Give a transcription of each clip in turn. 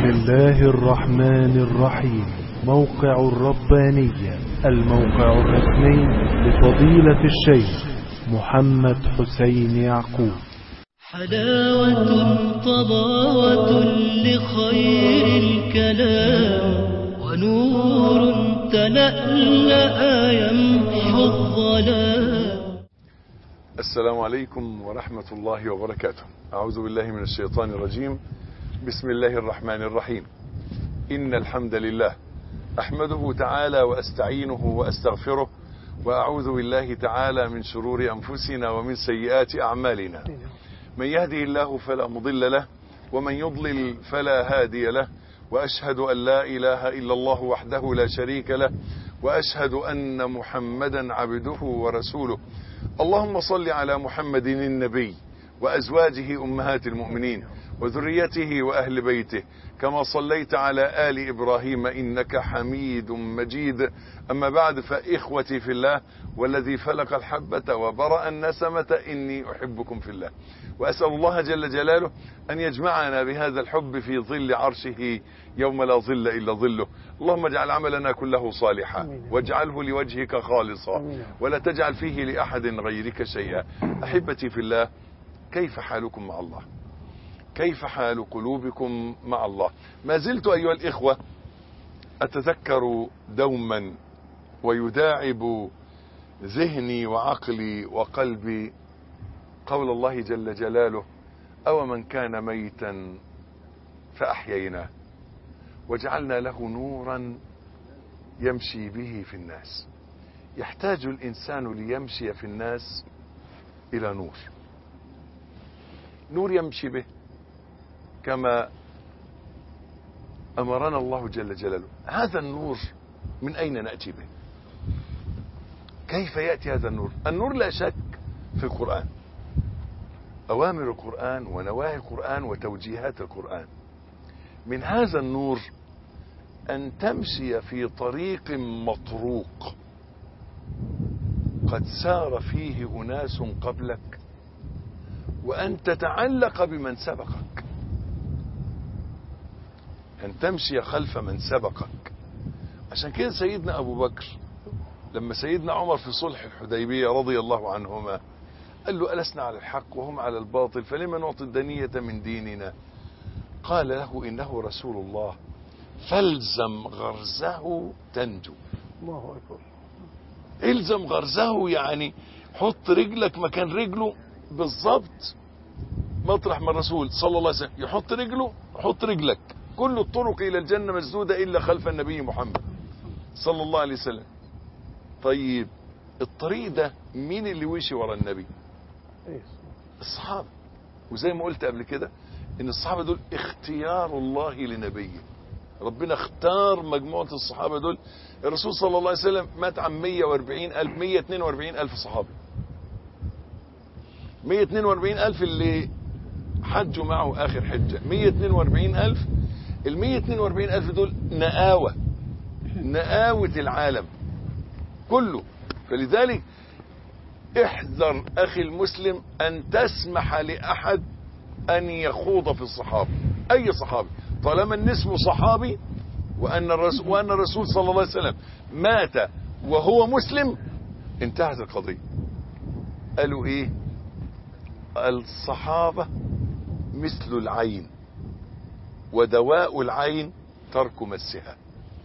بسم الله الرحمن الرحيم موقع الربانية الموقع الرسمي لفضيلة الشيخ محمد حسين يعقوب حلاوة طباوة لخير الكلام ونور تلألأ يمحو الظلام السلام عليكم ورحمة الله وبركاته أعوذ بالله من الشيطان الرجيم بسم الله الرحمن الرحيم إن الحمد لله أحمده تعالى وأستعينه وأستغفره وأعوذ بالله تعالى من شرور أنفسنا ومن سيئات أعمالنا من يهدي الله فلا مضل له ومن يضلل فلا هادي له وأشهد أن لا إله إلا الله وحده لا شريك له وأشهد أن محمدا عبده ورسوله اللهم صل على محمد النبي وأزواجه أمهات المؤمنين وذريته وأهل بيته كما صليت على آل إبراهيم إنك حميد مجيد أما بعد فإخوتي في الله والذي فلق الحبة وبرأ النسمة إني أحبكم في الله وأسأل الله جل جلاله أن يجمعنا بهذا الحب في ظل عرشه يوم لا ظل إلا ظله اللهم اجعل عملنا كله صالحا واجعله لوجهك خالصا ولا تجعل فيه لأحد غيرك شيئا أحبتي في الله كيف حالكم مع الله كيف حال قلوبكم مع الله ما زلت أيها الإخوة أتذكر دوما ويداعب ذهني وعقلي وقلبي قول الله جل جلاله أو من كان ميتا فأحييناه وجعلنا له نورا يمشي به في الناس يحتاج الإنسان ليمشي في الناس إلى نور نور يمشي به كما أمرنا الله جل جلاله هذا النور من أين نأتي به كيف يأتي هذا النور النور لا شك في القرآن أوامر القرآن ونواهي القرآن وتوجيهات القرآن من هذا النور أن تمشي في طريق مطروق قد سار فيه أناس قبلك وأن تتعلق بمن سبقك أن تمشي خلف من سبقك عشان كده سيدنا أبو بكر لما سيدنا عمر في صلح الحديبية رضي الله عنهما قال له ألسنا على الحق وهم على الباطل فلما نعطي الدنية من ديننا قال له إنه رسول الله فالزم غرزه تنجو الله أكبر الزم غرزه يعني حط رجلك مكان رجله بالظبط مطرح ما الرسول صلى الله عليه وسلم يحط رجله حط رجلك كل الطرق إلى الجنة مسدودة إلا خلف النبي محمد صلى الله عليه وسلم طيب الطريق ده مين اللي وشي ورا النبي الصحابة وزي ما قلت قبل كده ان الصحابة دول اختيار الله لنبيه ربنا اختار مجموعة الصحابة دول الرسول صلى الله عليه وسلم مات عن 140 ألف 142 ألف صحابي 142 ألف اللي حجوا معه آخر حجة 142 ألف ال 142 ألف دول نآوة نآوة العالم كله فلذلك احذر أخي المسلم أن تسمح لأحد أن يخوض في الصحابة أي صحابي طالما ان اسمه صحابي وأن الرسول, وأن الرسول صلى الله عليه وسلم مات وهو مسلم انتهت القضية قالوا ايه الصحابة مثل العين ودواء العين ترك مسها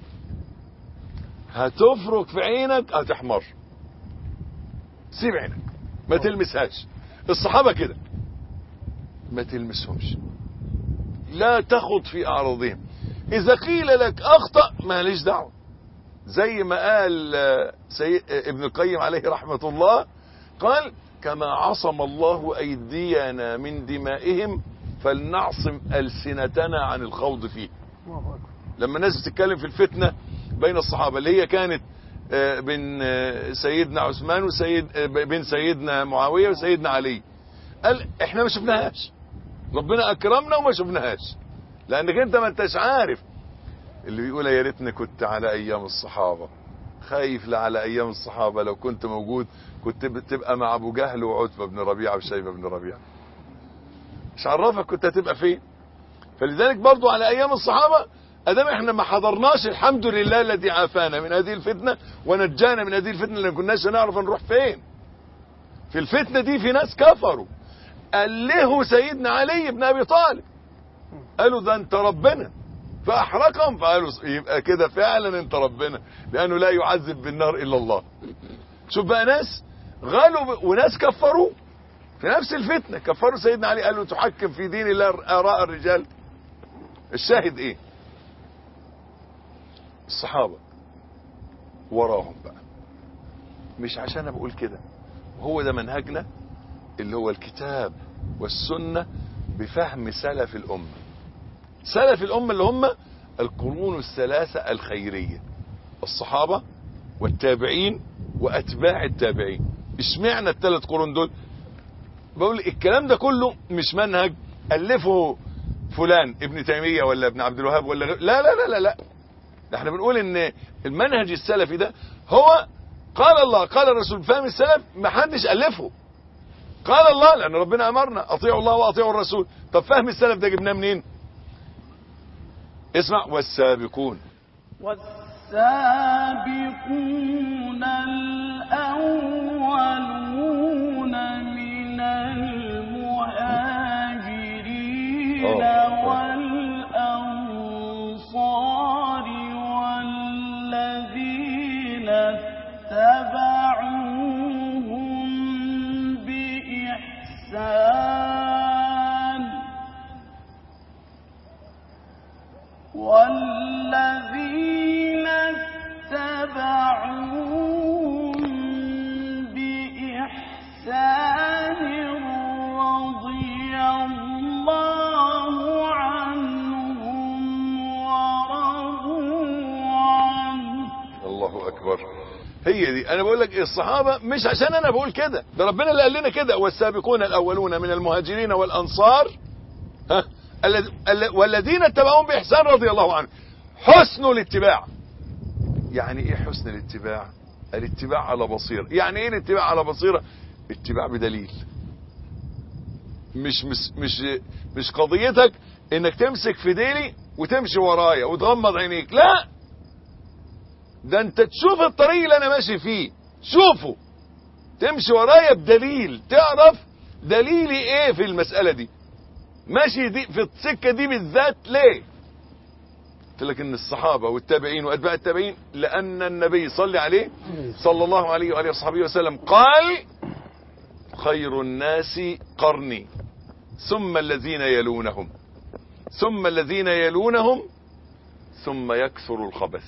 هتفرك في عينك هتحمر سيب عينك ما تلمسهاش الصحابة كده ما تلمسهمش لا تخض في أعراضهم إذا قيل لك أخطأ ماليش دعوة زي ما قال سي... ابن القيم عليه رحمة الله قال كما عصم الله أيدينا من دمائهم فلنعصم ألسنتنا عن الخوض فيه لما الناس بتتكلم في الفتنة بين الصحابة اللي هي كانت بين سيدنا عثمان وسيد بين سيدنا معاوية وسيدنا علي قال احنا ما شفناهاش ربنا اكرمنا وما شفناهاش لانك انت ما انتش عارف اللي بيقول يا ريتني كنت على ايام الصحابة خايف على ايام الصحابة لو كنت موجود كنت بتبقى مع ابو جهل وعتبة بن ربيعة وشيبة بن ربيعة مش عرفك كنت هتبقى فين فلذلك برضو على ايام الصحابة ادام احنا ما حضرناش الحمد لله الذي عافانا من هذه الفتنة ونجانا من هذه الفتنة اللي ما كناش نعرف نروح فين في الفتنة دي في ناس كفروا قال له سيدنا علي بن ابي طالب قالوا ده انت ربنا فاحرقهم فقالوا يبقى كده فعلا انت ربنا لانه لا يعذب بالنار الا الله شوف بقى ناس غالوا ب- وناس كفروا في نفس الفتنة كفروا سيدنا علي قالوا تحكم في دين الله آراء الرجال الشاهد ايه الصحابة وراهم بقى مش عشان أنا بقول كده هو ده منهجنا اللي هو الكتاب والسنة بفهم سلف الأمة سلف الأمة اللي هم القرون الثلاثة الخيرية الصحابة والتابعين وأتباع التابعين اشمعنى الثلاث قرون دول بقول الكلام ده كله مش منهج ألفه فلان ابن تيمية ولا ابن عبد الوهاب ولا غير لا لا لا لا لا ده احنا بنقول ان المنهج السلفي ده هو قال الله قال الرسول فهم السلف ما حدش ألفه قال الله لأن ربنا أمرنا أطيعوا الله وأطيعوا الرسول طب فهم السلف ده جبناه منين اسمع والسابقون والسابقون الأولون من المهاجرين أوه. والأنصار والذين اتبعوهم بإحسان والذين اتبعوهم بإحسان رضي الله عنهم ورضوا عنه الله اكبر هي دي انا بقول لك الصحابه مش عشان انا بقول كده ده ربنا اللي قال لنا كده والسابقون الاولون من المهاجرين والانصار ها الذ- ال- والذين اتبعوهم باحسان رضي الله عنهم حسن الاتباع يعني ايه حسن الاتباع الاتباع على بصيره يعني ايه الاتباع على بصيره اتباع بدليل مش مش مش مش قضيتك انك تمسك في ديلي وتمشي ورايا وتغمض عينيك لا ده انت تشوف الطريق اللي انا ماشي فيه شوفه تمشي ورايا بدليل تعرف دليلي ايه في المسألة دي ماشي دي في السكة دي بالذات ليه قلت لك ان الصحابة والتابعين واتباع التابعين لان النبي صلى عليه صلى الله عليه وآله وصحبه وسلم قال خير الناس قرني ثم الذين يلونهم ثم الذين يلونهم ثم يكثر الخبث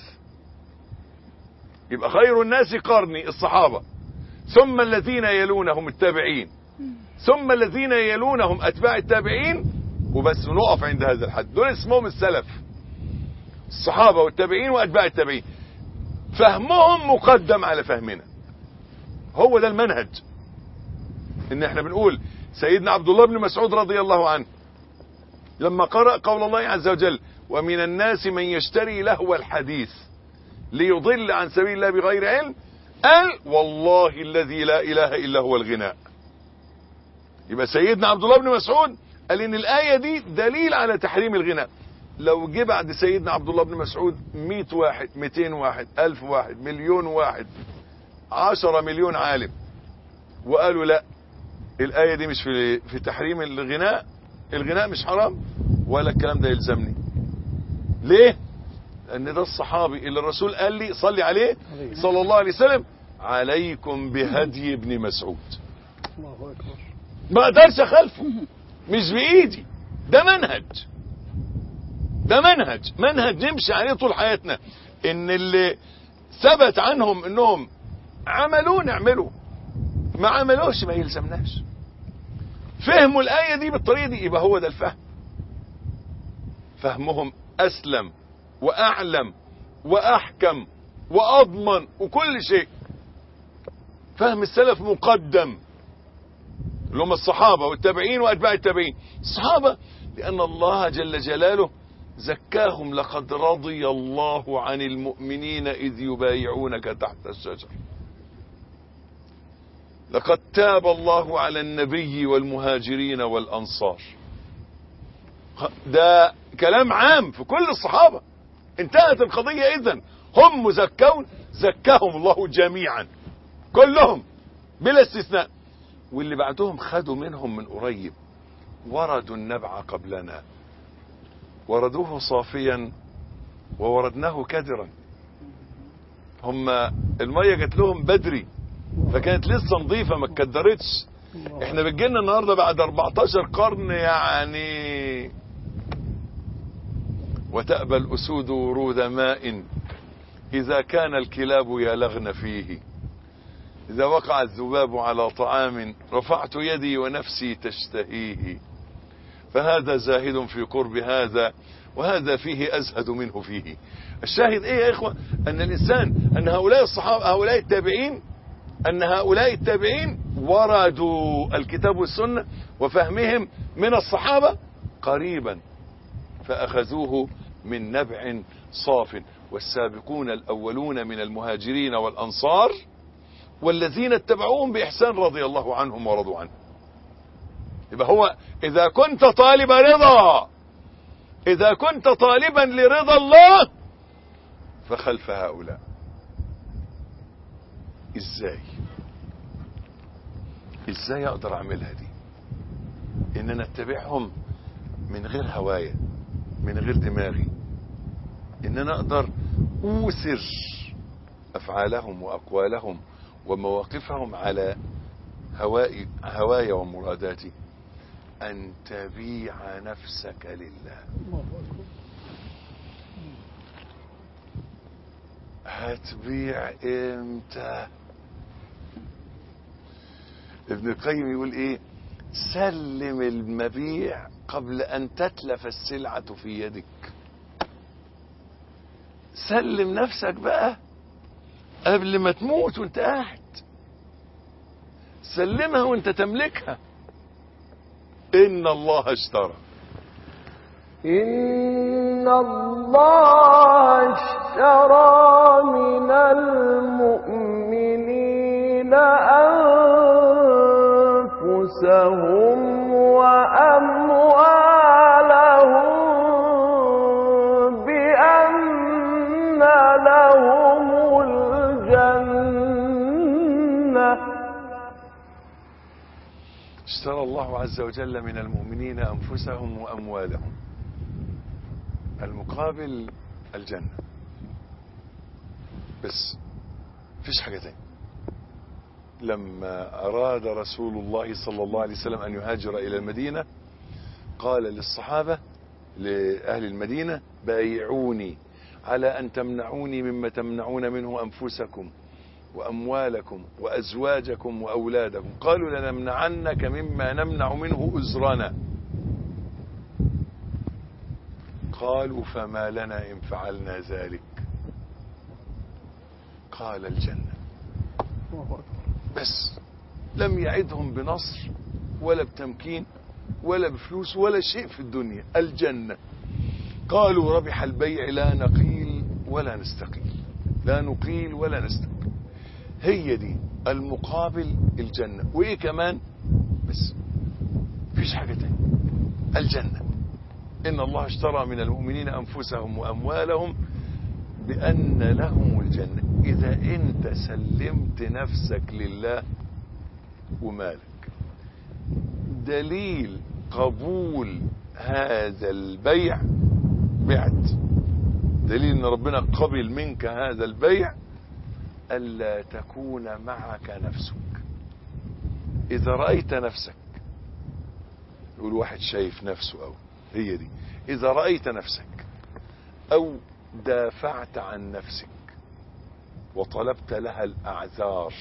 يبقى خير الناس قرني الصحابة ثم الذين يلونهم التابعين ثم الذين يلونهم أتباع التابعين وبس نقف عند هذا الحد دول اسمهم السلف الصحابة والتابعين وأتباع التابعين فهمهم مقدم على فهمنا هو ده المنهج ان احنا بنقول سيدنا عبد الله بن مسعود رضي الله عنه لما قرأ قول الله عز وجل ومن الناس من يشتري لهو الحديث ليضل عن سبيل الله بغير علم قال والله الذي لا اله الا هو الغناء يبقى سيدنا عبد الله بن مسعود قال ان الايه دي دليل على تحريم الغناء لو جه بعد سيدنا عبد الله بن مسعود 100 واحد 200 واحد 1000 واحد مليون واحد 10 مليون عالم وقالوا لا الايه دي مش في في تحريم الغناء الغناء مش حرام ولا الكلام ده يلزمني ليه لان ده الصحابي اللي الرسول قال لي صلي عليه صلى الله عليه وسلم عليكم بهدي ابن مسعود الله أكبر ما اقدرش اخالفه مش بايدي ده منهج ده منهج منهج نمشي عليه طول حياتنا ان اللي ثبت عنهم انهم عملوه نعمله ما عملوش ما يلزمناش فهموا الآية دي بالطريقة دي يبقى هو ده الفهم فهمهم أسلم وأعلم وأحكم وأضمن وكل شيء فهم السلف مقدم اللي هم الصحابة والتابعين وأتباع التابعين الصحابة لأن الله جل جلاله زكاهم لقد رضي الله عن المؤمنين إذ يبايعونك تحت الشجر لقد تاب الله على النبي والمهاجرين والأنصار ده كلام عام في كل الصحابة انتهت القضية اذا هم مزكون زكاهم الله جميعا كلهم بلا استثناء واللي بعدهم خدوا منهم من قريب وردوا النبع قبلنا وردوه صافيا ووردناه كدرا هم المية جات لهم بدري فكانت لسه نظيفة ما اتكدرتش احنا بتجينا النهاردة بعد 14 قرن يعني وتأبى الأسود ورود ماء إذا كان الكلاب يلغن فيه إذا وقع الذباب على طعام رفعت يدي ونفسي تشتهيه فهذا زاهد في قرب هذا وهذا فيه أزهد منه فيه الشاهد إيه يا إخوة أن الإنسان أن هؤلاء الصحابة هؤلاء التابعين أن هؤلاء التابعين وردوا الكتاب والسنة وفهمهم من الصحابة قريبا فأخذوه من نبع صاف والسابقون الأولون من المهاجرين والأنصار والذين اتبعوهم بإحسان رضي الله عنهم ورضوا عنه يبقى هو إذا كنت طالب رضا إذا كنت طالبا لرضا الله فخلف هؤلاء ازاي ازاي اقدر اعملها دي ان انا اتبعهم من غير هوايا من غير دماغي ان انا اقدر اوسر افعالهم واقوالهم ومواقفهم على هوائي هوايا ومراداتي ان تبيع نفسك لله هتبيع امتى ابن القيم يقول ايه سلم المبيع قبل ان تتلف السلعة في يدك سلم نفسك بقى قبل ما تموت وانت قاعد سلمها وانت تملكها ان الله اشترى إن الله اشترى من المؤمنين أنفسهم وأموالهم بأن لهم الجنة اشترى الله عز وجل من المؤمنين أنفسهم وأموالهم المقابل الجنة بس فيش حاجة تاني لما أراد رسول الله صلى الله عليه وسلم أن يهاجر إلى المدينة قال للصحابة لأهل المدينة بايعوني على أن تمنعوني مما تمنعون منه أنفسكم وأموالكم وأزواجكم وأولادكم قالوا لنمنعنك مما نمنع منه أزرنا قالوا فما لنا إن فعلنا ذلك قال الجنة بس لم يعدهم بنصر ولا بتمكين ولا بفلوس ولا شيء في الدنيا الجنة قالوا ربح البيع لا نقيل ولا نستقيل لا نقيل ولا نستقيل هي دي المقابل الجنة وايه كمان بس فيش حاجة تاني الجنة إن الله اشترى من المؤمنين أنفسهم وأموالهم بأن لهم الجنة إذا أنت سلمت نفسك لله ومالك دليل قبول هذا البيع بعت دليل ان ربنا قبل منك هذا البيع الا تكون معك نفسك اذا رايت نفسك يقول واحد شايف نفسه او هي دي اذا رايت نفسك او دافعت عن نفسك وطلبت لها الاعذار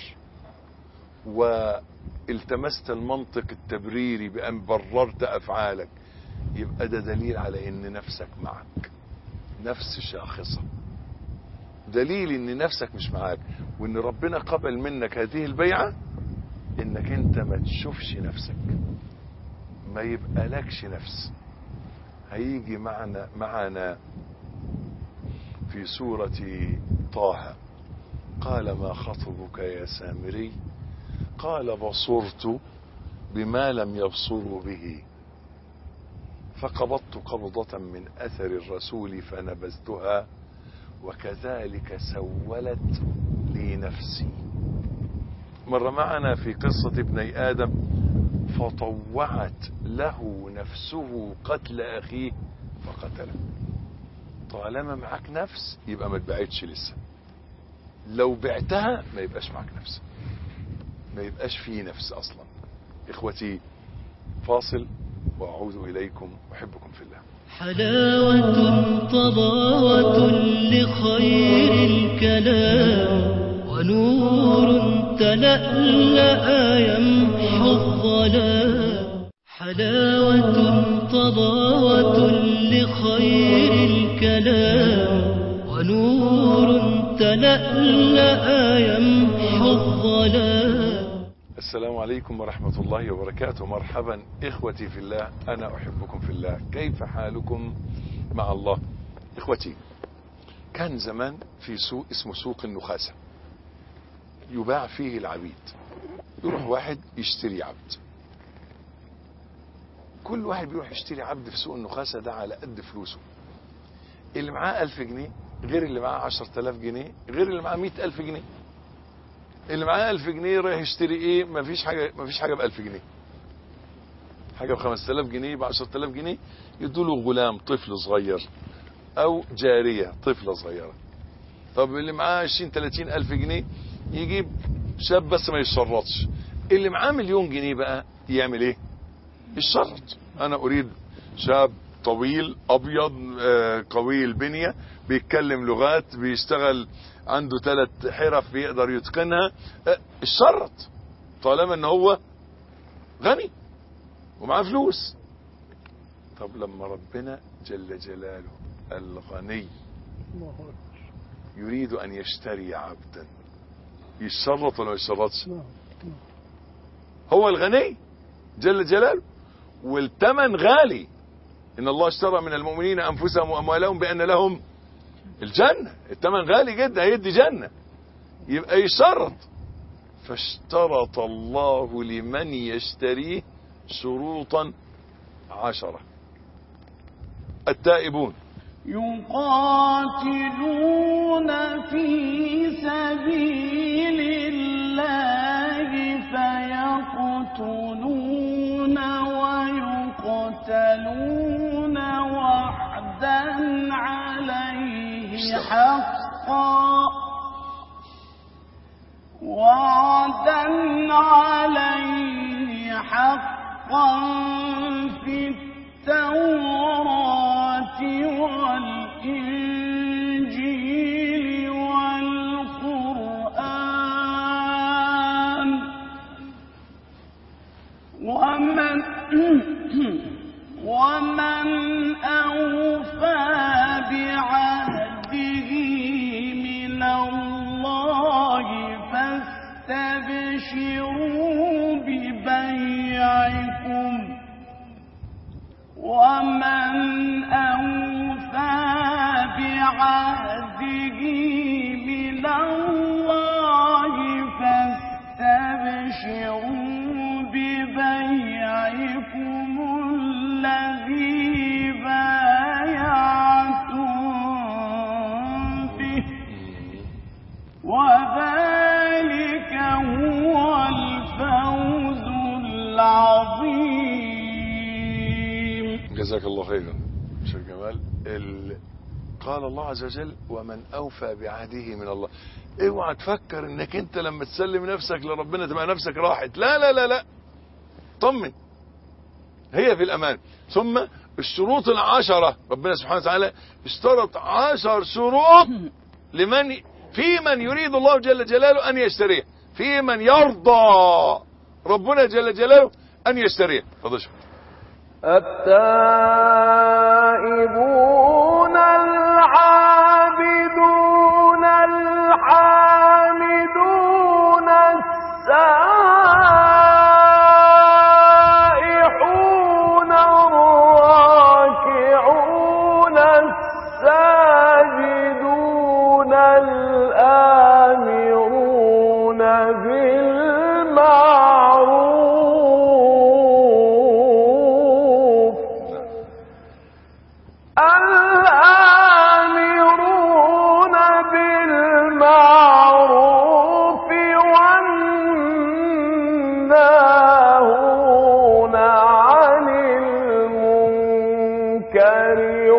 والتمست المنطق التبريري بان بررت افعالك يبقى ده دليل على ان نفسك معك نفس شاخصة دليل ان نفسك مش معاك وان ربنا قبل منك هذه البيعة انك انت ما تشوفش نفسك ما يبقى لكش نفس هيجي معنا معنا في سورة طه قال ما خطبك يا سامري قال بصرت بما لم يبصروا به فقبضت قبضة من أثر الرسول فنبذتها وكذلك سولت لي نفسي مر معنا في قصة ابني آدم فطوعت له نفسه قتل أخيه فقتله طالما معك نفس يبقى ما تبعتش لسه لو بعتها ما يبقاش معك نفس ما يبقاش فيه نفس أصلا إخوتي فاصل وأعود إليكم أحبكم في الله حلاوة طباوة لخير الكلام ونور تلألأ يمحو الظلام حلاوة طباوة لخير الكلام ونور تلألأ يمحو الظلام السلام عليكم ورحمة الله وبركاته مرحبا إخوتي في الله أنا أحبكم في الله كيف حالكم مع الله إخوتي كان زمان في سوق اسمه سوق النخاسة يباع فيه العبيد يروح واحد يشتري عبد كل واحد بيروح يشتري عبد في سوق النخاسة ده على قد فلوسه اللي معاه ألف جنيه غير اللي معاه عشر تلاف جنيه غير اللي معاه مئة ألف جنيه اللي معاه ألف جنيه رايح يشتري ايه مفيش حاجة مفيش حاجة بألف جنيه حاجة بخمس تلاف جنيه بعشر تلاف جنيه يدوله غلام طفل صغير او جارية طفلة صغيرة طب اللي معاه عشرين تلاتين ألف جنيه يجيب شاب بس ما يشرطش اللي معاه مليون جنيه بقى يعمل ايه يشرط انا اريد شاب طويل ابيض آه، قوي البنية بيتكلم لغات بيشتغل عنده ثلاث حرف بيقدر يتقنها آه، الشرط طالما ان هو غني ومعاه فلوس طب لما ربنا جل جلاله الغني الله أكبر يريد ان يشتري عبدا يشرط ولا ما يشرطش نعم هو الغني جل جلاله والثمن غالي ان الله اشترى من المؤمنين انفسهم واموالهم بان لهم الجنة الثمن غالي جدا هيدي جنة يبقى يشرط فاشترط الله لمن يشتريه شروطا عشرة التائبون يقاتلون في سبيل الله فيقتلون ويقتلون وعدا عليه حقا وعدا عليه حقا في التوراة والإنجيل والقرآن ومن ومن أوفى بعهده من الله فاستبشروا ببيعكم ومن أوفى بعهده من الله فاستبشروا ببيعكم الذي بايعتم به وذلك هو الفوز العظيم جزاك الله خيرا شيخ جمال ال... قال الله عز وجل ومن اوفى بعهده من الله اوعى تفكر انك انت لما تسلم نفسك لربنا تبقى نفسك راحت لا لا لا لا طمن هي في الامان ثم الشروط العشرة ربنا سبحانه وتعالى اشترط عشر شروط لمن في من يريد الله جل جلاله ان يشتريه في من يرضى ربنا جل جلاله ان يشتريه تفضل شوف. التائبون العابدون الحامدون السائحون الراكعون الساجدون الآمرون بالمعروف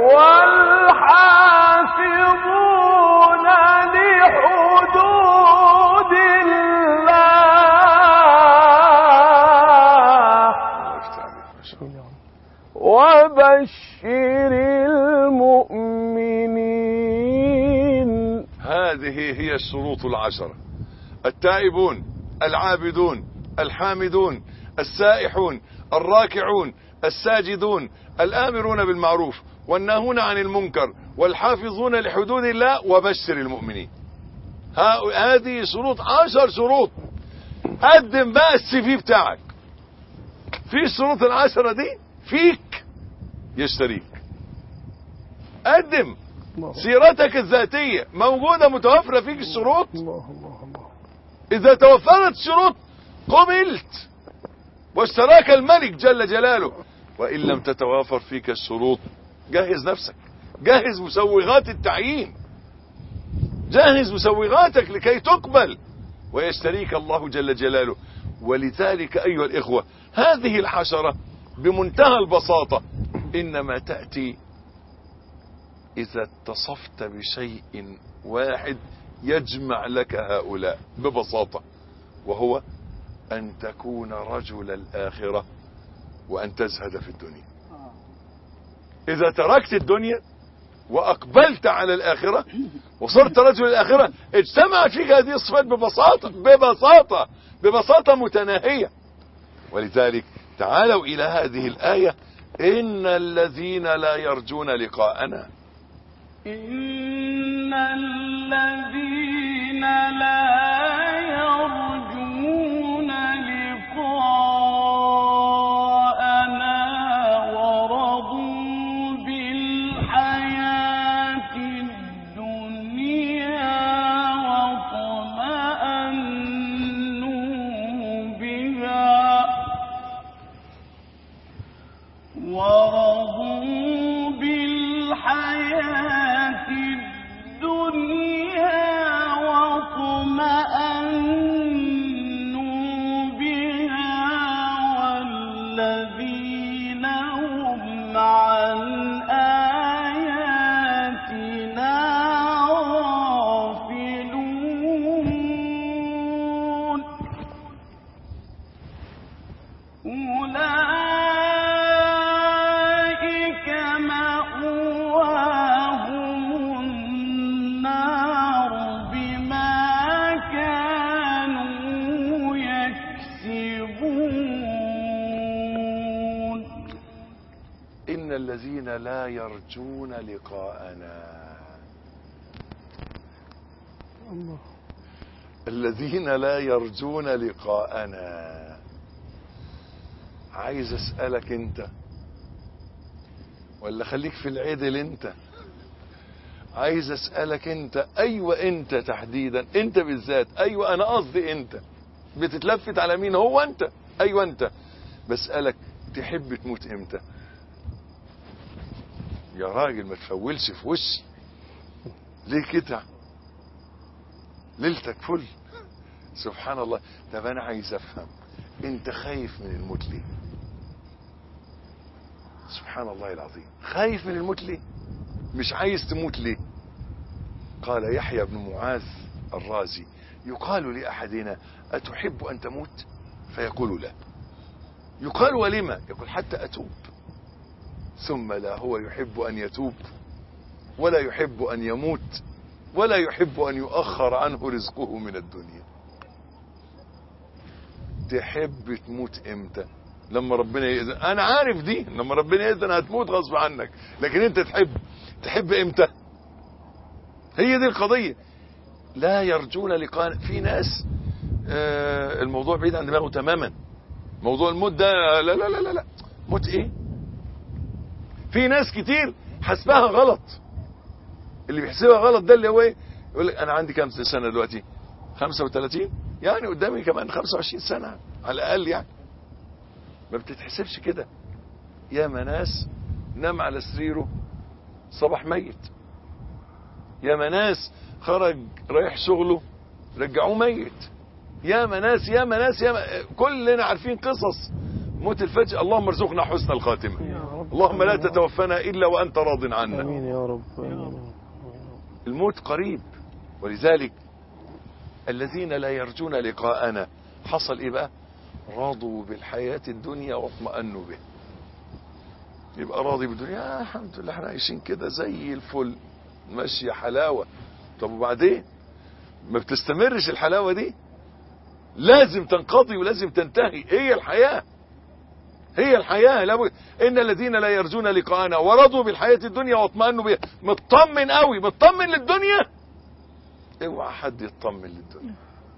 والحافظون لحدود الله وبشر المؤمنين هذه هي الشروط العشرة التائبون العابدون الحامدون السائحون الراكعون الساجدون الآمرون بالمعروف والناهون عن المنكر والحافظون لحدود الله وبشر المؤمنين ها- هذه شروط عشر شروط قدم بقى السي في بتاعك في الشروط العشرة دي فيك يشتريك قدم الله سيرتك الذاتية موجودة متوفرة فيك الشروط الله الله الله إذا توفرت الشروط قبلت واشتراك الملك جل جلاله وإن لم تتوافر فيك الشروط جهز نفسك جهز مسوغات التعيين جهز مسوغاتك لكي تقبل ويشتريك الله جل جلاله ولذلك أيها الإخوة هذه الحشرة بمنتهى البساطة إنما تأتي إذا اتصفت بشيء واحد يجمع لك هؤلاء ببساطة وهو أن تكون رجل الآخرة وأن تزهد في الدنيا إذا تركت الدنيا وأقبلت على الآخرة وصرت رجل الآخرة اجتمعت فيك هذه الصفات ببساطة ببساطة ببساطة متناهية ولذلك تعالوا إلى هذه الآية إن الذين لا يرجون لقاءنا إن الذين لا يرجون لقاءنا ورضوا بالحياة الدنيا واطمأنوا بها ورضوا بالحياة الدنيا واطمأنوا بها والذين هم عن آياتنا غافلون أولئك مأواهم النار بما كانوا يكسبون إن الذين لا يرجون لقاءنا الله الذين لا يرجون لقاءنا عايز اسألك انت ولا خليك في العدل انت عايز اسألك انت ايوه انت تحديدا انت بالذات ايوه انا قصدي انت بتتلفت على مين هو انت ايوه انت بسألك تحب تموت امتى يا راجل ما تفولش في وشي ليه كده ليلتك فل سبحان الله طب انا عايز افهم انت خايف من الموت ليه سبحان الله العظيم خايف من الموت ليه مش عايز تموت ليه قال يحيى بن معاذ الرازي يقال لأحدنا أتحب أن تموت فيقول لا يقال ولما يقول حتى أتوب ثم لا هو يحب أن يتوب ولا يحب أن يموت ولا يحب أن يؤخر عنه رزقه من الدنيا تحب تموت امتى لما ربنا يأذن انا عارف دي لما ربنا يأذن هتموت غصب عنك لكن انت تحب تحب امتى هي دي القضية لا يرجون لقاء في ناس آه الموضوع بعيد عن دماغه تماما موضوع الموت ده لا لا لا لا, لا. موت ايه في ناس كتير حسبها غلط اللي بيحسبها غلط ده اللي هو ايه يقول لك انا عندي كام سنه دلوقتي 35 يعني قدامي كمان 25 سنه على الاقل يعني ما بتتحسبش كده يا ناس نام على سريره صباح ميت يا ناس خرج رايح شغله رجعوه ميت يا ناس يا ناس يا كلنا عارفين قصص موت الفجأة اللهم ارزقنا حسن الخاتمة يا رب اللهم لا تتوفنا إلا وأنت راض عنا امين يا رب امين يا رب. الموت قريب ولذلك الذين لا يرجون لقاءنا حصل ايه بقى راضوا بالحياة الدنيا واطمأنوا به يبقى راضي بالدنيا آه الحمد لله احنا عايشين كده زي الفل ماشية حلاوة طب وبعدين ما بتستمرش الحلاوة دي لازم تنقضي ولازم تنتهي هي الحياة هي الحياة لابد ان الذين لا يرجون لقاءنا ورضوا بالحياة الدنيا واطمأنوا بها مطمن قوي مطمن للدنيا اوعى حد يطمن للدنيا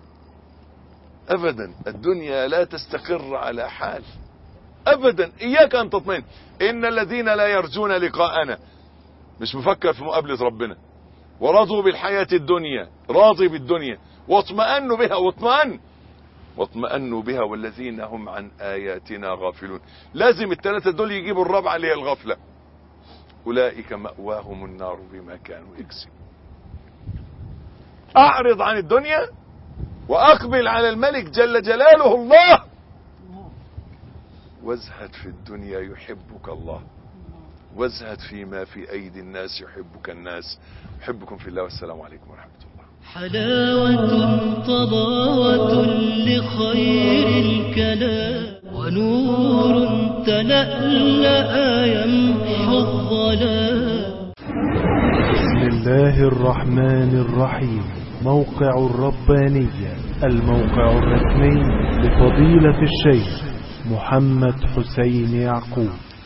ابدا الدنيا لا تستقر على حال ابدا اياك ان تطمئن ان الذين لا يرجون لقاءنا مش مفكر في مقابلة ربنا ورضوا بالحياة الدنيا راضي بالدنيا واطمأنوا بها واطمأن واطمأنوا بها والذين هم عن آياتنا غافلون لازم الثلاثة دول يجيبوا الرابعة اللي هي الغفلة أولئك مأواهم النار بما كانوا يكسبون أعرض عن الدنيا وأقبل على الملك جل جلاله الله وازهد في الدنيا يحبك الله وازهد فيما في أيدي الناس يحبك الناس أحبكم في الله والسلام عليكم ورحمة الله حلاوة طباوة لخير الكلام ونور تلألأ يمحو الظلام بسم الله الرحمن الرحيم موقع الربانية الموقع الرسمي لفضيلة الشيخ محمد حسين يعقوب